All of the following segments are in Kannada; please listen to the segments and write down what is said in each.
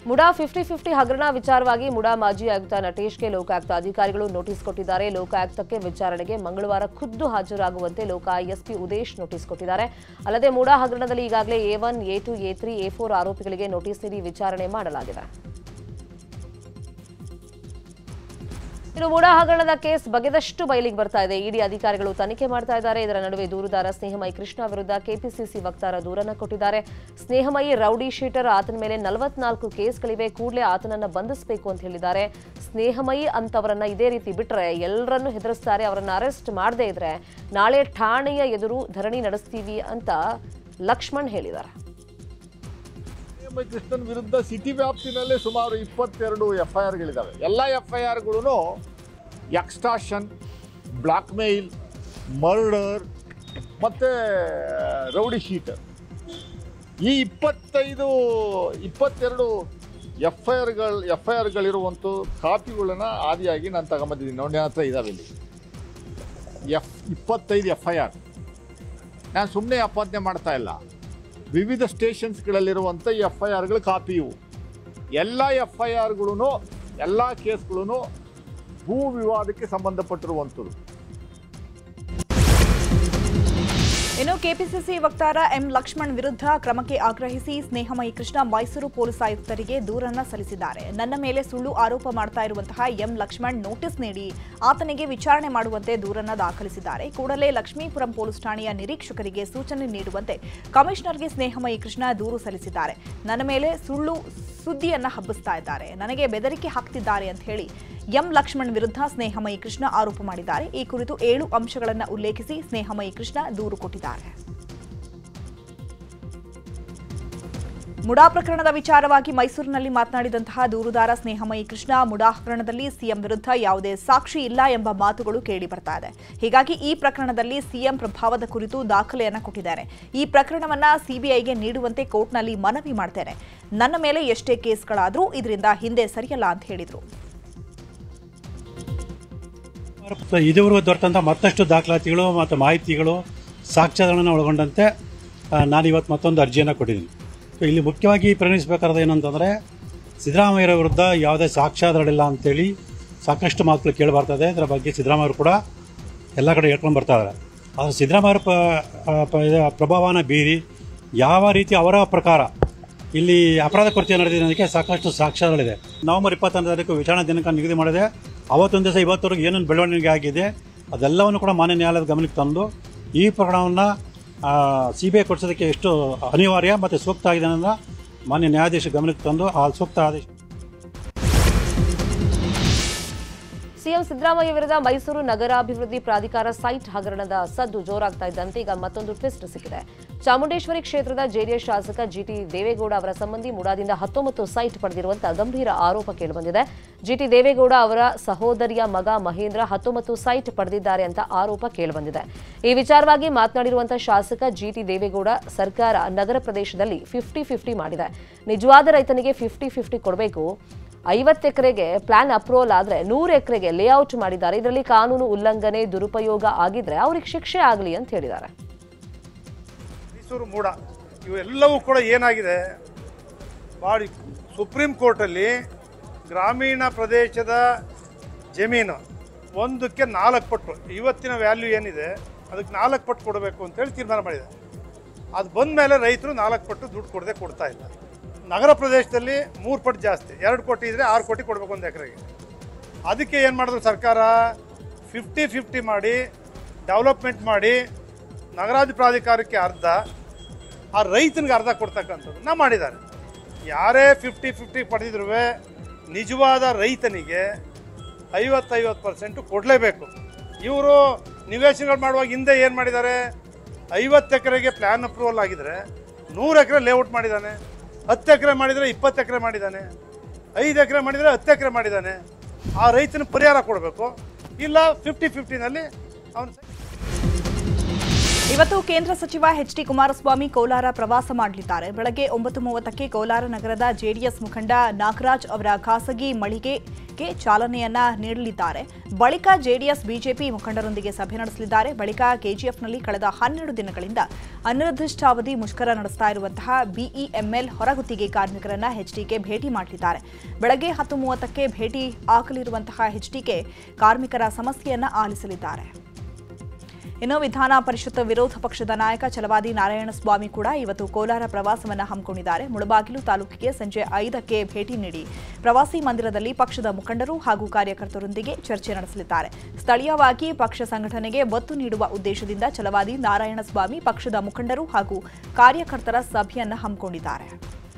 ಮುಡಾ ಫಿಫ್ಟಿ ಫಿಫ್ಟಿ ಹಗರಣ ವಿಚಾರವಾಗಿ ಮುಡಾ ಮಾಜಿ ಆಯುಕ್ತ ನಟೇಶ್ಗೆ ಲೋಕಾಯುಕ್ತ ಅಧಿಕಾರಿಗಳು ನೋಟಿಸ್ ಕೊಟ್ಟಿದ್ದಾರೆ ಲೋಕಾಯುಕ್ತಕ್ಕೆ ವಿಚಾರಣೆಗೆ ಮಂಗಳವಾರ ಖುದ್ದು ಹಾಜರಾಗುವಂತೆ ಲೋಕ ಎಸ್ಪಿ ಉದೇಶ್ ನೋಟಿಸ್ ಕೊಟ್ಟಿದ್ದಾರೆ ಅಲ್ಲದೆ ಮುಡಾ ಹಗರಣದಲ್ಲಿ ಈಗಾಗಲೇ A one A two A three A four ಆರೋಪಿಗಳಿಗೆ ನೋಟಿಸ್ ನೀಡಿ ವಿಚಾರಣೆ ಮಾಡಲಾಗಿದೆ ಇನ್ನು ಮುಡಾ ಹಗರಣದ ಕೇಸ್ ಬಗೆದಷ್ಟು ಬಯಲಿಗೆ ಬರ್ತಾ ಇದೆ ಇಡಿ ಅಧಿಕಾರಿಗಳು ತನಿಖೆ ಮಾಡ್ತಾ ಇದ್ದಾರೆ ಇದರ ನಡುವೆ ದೂರುದಾರ ಸ್ನೇಹಮಯಿ ಕೃಷ್ಣ ವಿರುದ್ಧ ಕೆಪಿಸಿಸಿ ವಕ್ತಾರ ದೂರನ್ನ ಕೊಟ್ಟಿದ್ದಾರೆ ಸ್ನೇಹಮಯಿ ರೌಡಿ ಶೀಟರ್ ಆತನ ಮೇಲೆ ನಲವತ್ನಾಲ್ಕು ಕೇಸ್ಗಳಿವೆ ಕೂಡಲೇ ಆತನನ್ನ ಬಂಧಿಸಬೇಕು ಅಂತ ಹೇಳಿದ್ದಾರೆ ಸ್ನೇಹಮಯಿ ಅಂತವರನ್ನ ಇದೇ ರೀತಿ ಬಿಟ್ರೆ ಎಲ್ಲರನ್ನೂ ಹೆದರಿಸ್ತಾರೆ ಅವರನ್ನ ಅರೆಸ್ಟ್ ಮಾಡದೇ ಇದ್ರೆ ನಾಳೆ ಠಾಣೆಯ ಎದುರು ಧರಣಿ ನಡೆಸ್ತೀವಿ ಅಂತ ಲಕ್ಷ್ಮಣ್ ಹೇಳಿದ್ದಾರೆ ಎಂ ಐ ಕೃಷ್ಣನ್ ವಿರುದ್ಧ ಸಿಟಿ ವ್ಯಾಪ್ತಿನಲ್ಲೇ ಸುಮಾರು ಇಪ್ಪತ್ತೆರಡು ಎಫ್ ಐ ಆರ್ಗಳಿದ್ದಾವೆ ಎಲ್ಲ ಎಫ್ ಐ ಆರ್ಗಳು ಎಕ್ಸ್ಟಾಷನ್ ಬ್ಲಾಕ್ ಮೇಲ್ ಮರ್ಡರ್ ಮತ್ತು ರೌಡಿ ಶೀಟರ್ ಈ ಇಪ್ಪತ್ತೈದು ಇಪ್ಪತ್ತೆರಡು ಎಫ್ ಐ ಆರ್ಗಳು ಎಫ್ ಐ ಆರ್ಗಳಿರುವಂಥ ಕಾಪಿಗಳನ್ನ ಆದಿಯಾಗಿ ನಾನು ತಗೊಂಬಂದಿದ್ದೀನಿ ನೋಡಿ ನನ್ನ ಹತ್ರ ಇದಾವೆ ಇಲ್ಲಿ ಎಫ್ ಇಪ್ಪತ್ತೈದು ಎಫ್ ಐ ಆರ್ ನಾನು ಸುಮ್ಮನೆ ಅಪಾದನೆ ಮಾಡ್ತಾ ಇಲ್ಲ ವಿವಿಧ ಸ್ಟೇಷನ್ಸ್ಗಳಲ್ಲಿರುವಂಥ ಎಫ್ ಐ ಆರ್ಗಳ ಕಾಪಿ ಇವು ಎಲ್ಲ ಎಫ್ ಐ ಆರ್ಗಳು ಎಲ್ಲ ಕೇಸ್ಗಳು ಭೂ ವಿವಾದಕ್ಕೆ ಸಂಬಂಧಪಟ್ಟಿರುವಂಥದ್ದು ಇನ್ನು ಕೆಪಿಸಿಸಿ ವಕ್ತಾರ ಎಂ ಲಕ್ಷ್ಮಣ್ ವಿರುದ್ಧ ಕ್ರಮಕ್ಕೆ ಆಗ್ರಹಿಸಿ ಸ್ನೇಹಮಯಿ ಕೃಷ್ಣ ಮೈಸೂರು ಪೊಲೀಸ್ ಆಯುಕ್ತರಿಗೆ ದೂರನ್ನ ಸಲ್ಲಿಸಿದ್ದಾರೆ ನನ್ನ ಮೇಲೆ ಸುಳ್ಳು ಆರೋಪ ಮಾಡ್ತಾ ಇರುವಂತಹ ಎಂ ಲಕ್ಷ್ಮಣ್ ನೋಟಿಸ್ ನೀಡಿ ಆತನಿಗೆ ವಿಚಾರಣೆ ಮಾಡುವಂತೆ ದೂರನ್ನ ದಾಖಲಿಸಿದ್ದಾರೆ ಕೂಡಲೇ ಲಕ್ಷ್ಮೀಪುರಂ ಪೊಲೀಸ್ ಠಾಣೆಯ ನಿರೀಕ್ಷಕರಿಗೆ ಸೂಚನೆ ನೀಡುವಂತೆ ಕಮಿಷನರ್ಗೆ ಸ್ನೇಹಮಯಿ ಕೃಷ್ಣ ದೂರು ಸಲ್ಲಿಸಿದ್ದಾರೆ ನನ್ನ ಮೇಲೆ ಸುಳ್ಳು ಸುದ್ದಿಯನ್ನ ಹಬ್ಬಿಸ್ತಾ ಇದ್ದಾರೆ ನನಗೆ ಬೆದರಿಕೆ ಹಾಕ್ತಿದ್ದಾರೆ ಅಂತ ಹೇಳಿ ಎಂ ಲಕ್ಷ್ಮಣ್ ವಿರುದ್ಧ ಸ್ನೇಹಮಯಿ ಕೃಷ್ಣ ಆರೋಪ ಮಾಡಿದ್ದಾರೆ ಈ ಕುರಿತು ಏಳು ಅಂಶಗಳನ್ನು ಉಲ್ಲೇಖಿಸಿ ಸ್ನೇಹಮಯಿ ಕೃಷ್ಣ ದೂರು ಕೊಟ್ಟಿದ್ದಾರೆ ಮುಡಾ ಪ್ರಕರಣದ ವಿಚಾರವಾಗಿ ಮೈಸೂರಿನಲ್ಲಿ ಮಾತನಾಡಿದಂತಹ ದೂರುದಾರ ಸ್ನೇಹಮಯಿ ಕೃಷ್ಣ ಮುಡಾ ಹಗರಣದಲ್ಲಿ ಸಿಎಂ ವಿರುದ್ಧ ಯಾವುದೇ ಸಾಕ್ಷಿ ಇಲ್ಲ ಎಂಬ ಮಾತುಗಳು ಕೇಳಿ ಬರ್ತಾ ಇದೆ ಹೀಗಾಗಿ ಈ ಪ್ರಕರಣದಲ್ಲಿ ಸಿಎಂ ಪ್ರಭಾವದ ಕುರಿತು ದಾಖಲೆಯನ್ನ ಕೊಟ್ಟಿದ್ದಾರೆ ಈ ಪ್ರಕರಣವನ್ನ ಸಿಬಿಐಗೆ ನೀಡುವಂತೆ ಕೋರ್ಟ್ನಲ್ಲಿ ಮನವಿ ಮಾಡ್ತೇನೆ ನನ್ನ ಮೇಲೆ ಎಷ್ಟೇ ಕೇಸ್ಗಳಾದರೂ ಇದರಿಂದ ಹಿಂದೆ ಸರಿಯಲ್ಲ ಅಂತ ಹೇಳಿದರು ಇದುವರೆಗೂ ದೊರೆತಂಥ ಮತ್ತಷ್ಟು ದಾಖಲಾತಿಗಳು ಮತ್ತು ಮಾಹಿತಿಗಳು ಸಾಕ್ಷ್ಯಗಳನ್ನು ಒಳಗೊಂಡಂತೆ ಆ, ನಾನು ಇವತ್ತು ಮತ್ತೊಂದು ಅರ್ಜಿಯನ್ನು ಕೊಟ್ಟಿದ್ದೀನಿ ಸೊ ಇಲ್ಲಿ ಮುಖ್ಯವಾಗಿ ಪರಿಗಣಿಸಬೇಕಾದ ಏನಂತಂದರೆ ಸಿದ್ದರಾಮಯ್ಯರ ವಿರುದ್ಧ ಯಾವುದೇ ಸಾಕ್ಷ್ಯಾಧಾರಗಳಿಲ್ಲ ಅಂತೇಳಿ ಸಾಕಷ್ಟು ಮಾತುಗಳು ಕೇಳಿ ಬರ್ತದೆ ಇದರ ಬಗ್ಗೆ ಸಿದ್ದರಾಮಯ್ಯರು ಕೂಡ ಎಲ್ಲ ಕಡೆ ಹೇಳ್ಕೊಂಡು ಬರ್ತಾ ಇದ್ದಾರೆ ಆದರೆ ಸಿದ್ದರಾಮಯ್ಯರ ಪ ಆ, ಪ- ಇದು ಪ್ರಭಾವನ ಬೀರಿ ಯಾವ ರೀತಿ ಅವರ ಪ್ರಕಾರ ಇಲ್ಲಿ ಅಪರಾಧ ಕೃತ್ಯ ನಡೆದಿದೆ ಅನ್ನೋದಕ್ಕೆ ಸಾಕಷ್ಟು ಸಾಕ್ಷ್ಯಗಳಿದೆ ನವೆಂಬರ್ ಇಪ್ಪತ್ತೊಂದು ತಾರೀಕು ವಿಚಾರಣಾ ದಿನಾಂಕ ನಿಗದಿ ಮಾಡಿದೆ ಅವತ್ತೊಂದು ದಿವಸ ಇವತ್ತವರೆಗೆ ಏನೇನು ಬೆಳವಣಿಗೆ ಆಗಿದೆ ಅದೆಲ್ಲವನ್ನು ಕೂಡ ಮಾನ್ಯ ನ್ಯಾಯಾಲಯದ ಗಮನಕ್ಕೆ ತಂದು ಈ ಪ್ರಕರಣವನ್ನು ಸಿ ಬಿ ಐ ಕೊಡಿಸೋದಕ್ಕೆ ಎಷ್ಟು ಅನಿವಾರ್ಯ ಮತ್ತು ಸೂಕ್ತ ಆಗಿದೆ ಅನ್ನೋದನ್ನ ಮಾನ್ಯ ನ್ಯಾಯಾಧೀಶ ಗಮನಕ್ಕೆ ತಂದು ಆ ಸೂಕ್ತ ಆದೇಶ ಸಿಎಂ ಸಿದ್ದರಾಮಯ್ಯ ವಿರುದ್ಧ ಮೈಸೂರು ನಗರಾಭಿವೃದ್ಧಿ ಪ್ರಾಧಿಕಾರ ಸೈಟ್ ಹಗರಣದ ಸದ್ದು ಜೋರಾಗ್ತಾ ಇದ್ದಂತೆ ಈಗ ಮತ್ತೊಂದು ಟ್ವಿಸ್ಟ್ ಸಿಕ್ಕಿದೆ ಚಾಮುಂಡೇಶ್ವರಿ ಕ್ಷೇತ್ರದ ಜೆಡಿಎಸ್ ಶಾಸಕ ಜಿಟಿ ದೇವೇಗೌಡ ಅವರ ಸಂಬಂಧಿ ಮುಡಾದಿಂದ ಹತ್ತೊಂಬತ್ತು ಸೈಟ್ ಪಡೆದಿರುವಂತಹ ಗಂಭೀರ ಆರೋಪ ಕೇಳಿಬಂದಿದೆ ಜಿಟಿ ದೇವೇಗೌಡ ಅವರ ಸಹೋದರಿಯ ಮಗ ಮಹೇಂದ್ರ ಹತ್ತೊಂಬತ್ತು ಸೈಟ್ ಪಡೆದಿದ್ದಾರೆ ಅಂತ ಆರೋಪ ಕೇಳಿಬಂದಿದೆ ಈ ವಿಚಾರವಾಗಿ ಮಾತನಾಡಿರುವಂತಹ ಶಾಸಕ ಜಿಟಿ ದೇವೇಗೌಡ ಸರ್ಕಾರ ನಗರ ಪ್ರದೇಶದಲ್ಲಿ ಫಿಫ್ಟಿ ಫಿಫ್ಟಿ ಮಾಡಿದೆ ನಿಜವಾದ ರೈತನಿಗೆ ಫಿಫ್ಟಿ ಫಿಫ್ಟಿ ಕೊಡಬೇಕು ಐವತ್ತು ಎಕರೆಗೆ ಪ್ಲಾನ್ ಅಪ್ರೂವಲ್ ಆದ್ರೆ ನೂರು ಎಕರೆಗೆ ಲೇಔಟ್ ಮಾಡಿದ್ದಾರೆ ಇದರಲ್ಲಿ ಕಾನೂನು ಉಲ್ಲಂಘನೆ ದುರುಪಯೋಗ ಆಗಿದ್ರೆ ಅವ್ರಿಗೆ ಶಿಕ್ಷೆ ಆಗಲಿ ಅಂತ ಹೇಳಿದ್ದಾರೆ ಮೈಸೂರು ಮೂಡ ಇವೆಲ್ಲವೂ ಕೂಡ ಏನಾಗಿದೆ ಬಾಡಿ ಸುಪ್ರೀಂ ಕೋರ್ಟಲ್ಲಿ ಗ್ರಾಮೀಣ ಪ್ರದೇಶದ ಜಮೀನು ಒಂದಕ್ಕೆ ನಾಲ್ಕು ಪಟ್ಟು ಇವತ್ತಿನ ವ್ಯಾಲ್ಯೂ ಏನಿದೆ ಅದಕ್ಕೆ ನಾಲ್ಕು ಪಟ್ಟು ಕೊಡಬೇಕು ಅಂತೇಳಿ ತೀರ್ಮಾನ ಮಾಡಿದೆ ಅದು ಬಂದ ಮೇಲೆ ರೈತರು ನಾಲ್ಕು ಪಟ್ಟು ದುಡ್ಡು ಕೊಡದೆ ಕೊಡ್ತಾ ಇಲ್ಲ ನಗರ ಪ್ರದೇಶದಲ್ಲಿ ಮೂರು ಪಟ್ಟು ಜಾಸ್ತಿ ಎರಡು ಕೋಟಿ ಇದ್ದರೆ ಆರು ಕೋಟಿ ಕೊಡಬೇಕು ಒಂದು ಎಕರೆಗೆ ಅದಕ್ಕೆ ಏನು ಮಾಡಿದ್ರು ಸರ್ಕಾರ ಫಿಫ್ಟಿ ಫಿಫ್ಟಿ ಮಾಡಿ ಡೆವಲಪ್ಮೆಂಟ್ ಮಾಡಿ ನಗರಾಧಿ ಪ್ರಾಧಿಕಾರಕ್ಕೆ ಅರ್ಧ ಆ ರೈತನಿಗೆ ಅರ್ಧ ಕೊಡ್ತಕ್ಕಂಥದ್ದನ್ನ ಮಾಡಿದ್ದಾರೆ ಯಾರೇ ಫಿಫ್ಟಿ ಫಿಫ್ಟಿ ಪಡೆದಿದ್ರು ನಿಜವಾದ ರೈತನಿಗೆ ಐವತ್ತೈವತ್ತು ಪರ್ಸೆಂಟು ಕೊಡಲೇಬೇಕು ಇವರು ನಿವೇಶನಗಳು ಮಾಡುವಾಗ ಹಿಂದೆ ಏನು ಮಾಡಿದ್ದಾರೆ ಐವತ್ತು ಎಕರೆಗೆ ಪ್ಲ್ಯಾನ್ ಅಪ್ರೂವಲ್ ಆಗಿದ್ರೆ ನೂರು ಎಕರೆ ಲೇಔಟ್ ಮಾಡಿದ್ದಾನೆ ಹತ್ತು ಎಕರೆ ಮಾಡಿದರೆ ಇಪ್ಪತ್ತು ಎಕರೆ ಮಾಡಿದ್ದಾನೆ ಐದು ಎಕರೆ ಮಾಡಿದರೆ ಹತ್ತು ಎಕರೆ ಮಾಡಿದ್ದಾನೆ ಆ ರೈತನ ಪರಿಹಾರ ಕೊಡಬೇಕು ಇಲ್ಲ ಫಿಫ್ಟಿ ಫಿಫ್ಟಿನಲ್ಲಿ ಅವನು ಇವತ್ತು ಕೇಂದ್ರ ಸಚಿವ ಎಚ್ ಡಿ ಕುಮಾರಸ್ವಾಮಿ ಕೋಲಾರ ಪ್ರವಾಸ ಮಾಡಲಿದ್ದಾರೆ ಬೆಳಗ್ಗೆ ಒಂಬತ್ತು ಮೂವತ್ತಕ್ಕೆ ಕೋಲಾರ ನಗರದ ಜೆಡಿಎಸ್ ಮುಖಂಡ ನಾಗರಾಜ್ ಅವರ ಖಾಸಗಿ ಮಳಿಗೆಗೆ ಚಾಲನೆಯನ್ನ ನೀಡಲಿದ್ದಾರೆ ಬಳಿಕ ಜೆಡಿಎಸ್ ಬಿಜೆಪಿ ಮುಖಂಡರೊಂದಿಗೆ ಸಭೆ ನಡೆಸಲಿದ್ದಾರೆ ಬಳಿಕ ಕೆಜಿಎಫ್ನಲ್ಲಿ ಕಳೆದ ಹನ್ನೆರಡು ದಿನಗಳಿಂದ ಅನಿರ್ದಿಷ್ಟಾವಧಿ ಮುಷ್ಕರ ನಡೆಸ್ತಾ ಇರುವಂತಹ ಬಿಇಎಂಎಲ್ ಹೊರಗುತ್ತಿಗೆ ಕಾರ್ಮಿಕರನ್ನ ಎಚ್ಡಿಕೆ ಭೇಟಿ ಮಾಡಲಿದ್ದಾರೆ ಬೆಳಗ್ಗೆ ಹತ್ತು ಮೂವತ್ತಕ್ಕೆ ಭೇಟಿ ಆಗಲಿರುವಂತಹ ಎಚ್ಡಿಕೆ ಕಾರ್ಮಿಕರ ಸಮಸ್ಯೆಯನ್ನ ಆಲಿಸಲಿದ್ದಾರೆ ಇನ್ನು ವಿಧಾನ ಪರಿಷತ್ ವಿರೋಧ ಪಕ್ಷದ ನಾಯಕ ಛಲವಾದಿ ನಾರಾಯಣಸ್ವಾಮಿ ಕೂಡ ಇವತ್ತು ಕೋಲಾರ ಪ್ರವಾಸವನ್ನು ಹಮ್ಮಿಕೊಂಡಿದ್ದಾರೆ ಮುಳಬಾಗಿಲು ತಾಲೂಕಿಗೆ ಸಂಜೆ ಐದಕ್ಕೆ ಭೇಟಿ ನೀಡಿ ಪ್ರವಾಸಿ ಮಂದಿರದಲ್ಲಿ ಪಕ್ಷದ ಮುಖಂಡರು ಹಾಗೂ ಕಾರ್ಯಕರ್ತರೊಂದಿಗೆ ಚರ್ಚೆ ನಡೆಸಲಿದ್ದಾರೆ ಸ್ಥಳೀಯವಾಗಿ ಪಕ್ಷ ಸಂಘಟನೆಗೆ ಒತ್ತು ನೀಡುವ ಉದ್ದೇಶದಿಂದ ಛಲವಾದಿ ನಾರಾಯಣಸ್ವಾಮಿ ಪಕ್ಷದ ಮುಖಂಡರು ಹಾಗೂ ಕಾರ್ಯಕರ್ತರ ಸಭೆಯನ್ನು ಹಮ್ಮಿಕೊಂಡಿದ್ದಾರೆ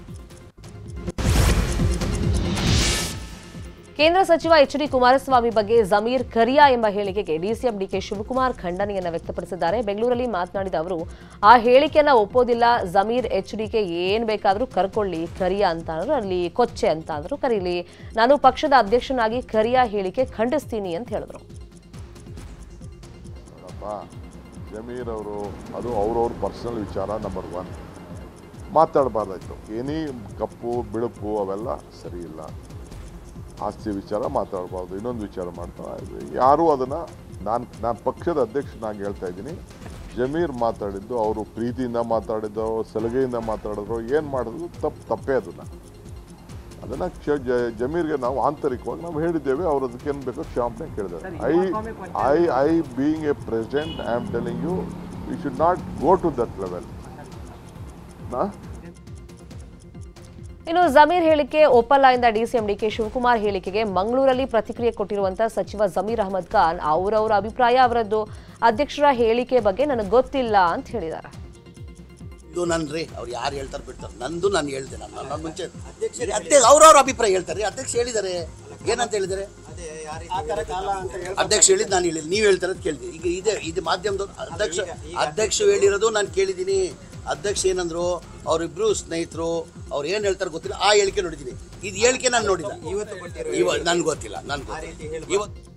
ಕೇಂದ್ರ ಸಚಿವ ಎಚ್ ಡಿ ಕುಮಾರಸ್ವಾಮಿ ಬಗ್ಗೆ ಜಮೀರ್ ಕರಿಯಾ ಎಂಬ ಹೇಳಿಕೆಗೆ ಡಿಸಿಎಂ ಡಿಕೆ ಶಿವಕುಮಾರ್ ಖಂಡನೆಯನ್ನ ವ್ಯಕ್ತಪಡಿಸಿದ್ದಾರೆ ಬೆಂಗಳೂರಲ್ಲಿ ಮಾತನಾಡಿದ ಅವರು ಆ ಹೇಳಿಕೆಯನ್ನ ಒಪ್ಪೋದಿಲ್ಲ ಜಮೀರ್ ಎಚ್ ಡಿಕೆ ಏನ್ ಬೇಕಾದ್ರೂ ಕರ್ಕೊಳ್ಳಿ ಕರಿಯಾ ಅಂತ ಅಂದ್ರು ಅಲ್ಲಿ ಕೊಚ್ಚೆ ಅಂತ ಅಂದ್ರು ಕರೀಲಿ ನಾನು ಪಕ್ಷದ ಅಧ್ಯಕ್ಷನಾಗಿ ಕರಿಯಾ ಹೇಳಿಕೆ ಖಂಡಿಸ್ತೀನಿ ಅಂತ ಹೇಳಿದ್ರು ನೋಡಪ್ಪ ಜಮೀರ್ ಅವರು ಅದು ಅವ್ರವ್ರ ಪರ್ಸನಲ್ ವಿಚಾರ ನಂಬರ್ ಒನ್ ಮಾತಾಡಬಾರ್ದಾಯ್ತು ಎನಿ ಕಪ್ಪು ಬಿಳುಪು ಅವೆಲ್ಲ ಸರಿ ಇಲ್ಲ ಆಸ್ತಿ ವಿಚಾರ ಮಾತಾಡಬಾರ್ದು ಇನ್ನೊಂದು ವಿಚಾರ ಮಾಡ್ತಾ ಇದ್ವಿ ಯಾರೂ ಅದನ್ನು ನಾನು ನಾನು ಪಕ್ಷದ ಅಧ್ಯಕ್ಷನಾಗಿ ಹೇಳ್ತಾ ಇದ್ದೀನಿ ಜಮೀರ್ ಮಾತಾಡಿದ್ದು ಅವರು ಪ್ರೀತಿಯಿಂದ ಮಾತಾಡಿದ್ದು ಸಲುಗೆಯಿಂದ ಮಾತಾಡಿದ್ರು ಏನು ಮಾಡಿದ್ರು ತಪ್ಪು ತಪ್ಪೇ ಅದನ್ನು ಅದನ್ನು ಕ್ಷ ಜ- ಜಮೀರ್ಗೆ ನಾವು ಆಂತರಿಕವಾಗಿ ನಾವು ಹೇಳಿದ್ದೇವೆ ಅವ್ರು ಅದಕ್ಕೆ ಏನು ಬೇಕೋ ಕ್ಷಮಾಪಣೆ ಕೇಳಿದ್ದಾರೆ I I I being a president I am telling you we should not go to that level ನಾ ಇನ್ನು ಜಮೀರ್ ಹೇಳಿಕೆ ಒಪ್ಪಲ್ಲ ಎಂದ ಡಿಸಿಎಂ ಡಿಕೆ ಶಿವಕುಮಾರ್ ಹೇಳಿಕೆಗೆ ಮಂಗಳೂರಲ್ಲಿ ಪ್ರತಿಕ್ರಿಯೆ ಕೊಟ್ಟಿರುವಂತಹ ಸಚಿವ ಜಮೀರ್ ಅಹಮದ್ ಖಾನ್ ಅವರವರ ಅಭಿಪ್ರಾಯ ಅವರದ್ದು ಅಧ್ಯಕ್ಷರ ಹೇಳಿಕೆ ಬಗ್ಗೆ ನನಗೆ ಗೊತ್ತಿಲ್ಲ ಅಂತ ಹೇಳಿದ್ದಾರೆ ಇದು ನನ್ ರೀ ಅವ್ರು ಯಾರು ಹೇಳ್ತಾರೆ ಬಿಡ್ತಾರೆ ನಂದು ನಾನು ಹೇಳ್ದೆ ನಾನು ನನ್ನ ಮುಂಚೆ ಅಧ್ಯಕ್ಷ ಅವ್ರವ್ರ ಅಭಿಪ್ರಾಯ ಹೇಳ್ತಾರೆ ಅಧ್ಯಕ್ಷ ಹೇಳಿದ್ದಾರೆ ಏನಂತ ಹೇಳಿದ್ದಾರೆ ಅಧ್ಯಕ್ಷ ಹೇಳಿದ್ ನಾನು ಹೇಳಿಲ್ಲ ನೀವು ಹೇಳ್ತಾರೆ ಅಂತ ಕೇಳಿದೆ ಈಗ ಇದೆ ಇದು ಮಾಧ್ಯಮದ ಅಧ್ಯಕ್ಷ ಅಧ್ಯಕ್ಷ ಹೇಳಿರೋದು ನಾನು ಕೇಳಿದ್ದೀನಿ ಅಧ್ಯಕ್ಷ ಏನಂದ್ರು ಅವರಿಬ್ರು ಸ್ನೇಹಿತರು ಅವ್ರು ಏನು ಹೇಳ್ತಾರೆ ಗೊತ್ತಿಲ್ಲ ಆ ಹೇಳಿಕೆ ನೋಡಿದ್ದೀನಿ ಇದು ಹೇಳಿಕೆ ನಾನು ನೋಡಿಲ್ಲ ಇವತ್ತು ನನ್ಗೆ ಗೊತ್ತಿಲ್ಲ ನನ್ಗೆ ಗೊತ್ತಿಲ್ಲ ಇವತ್ತು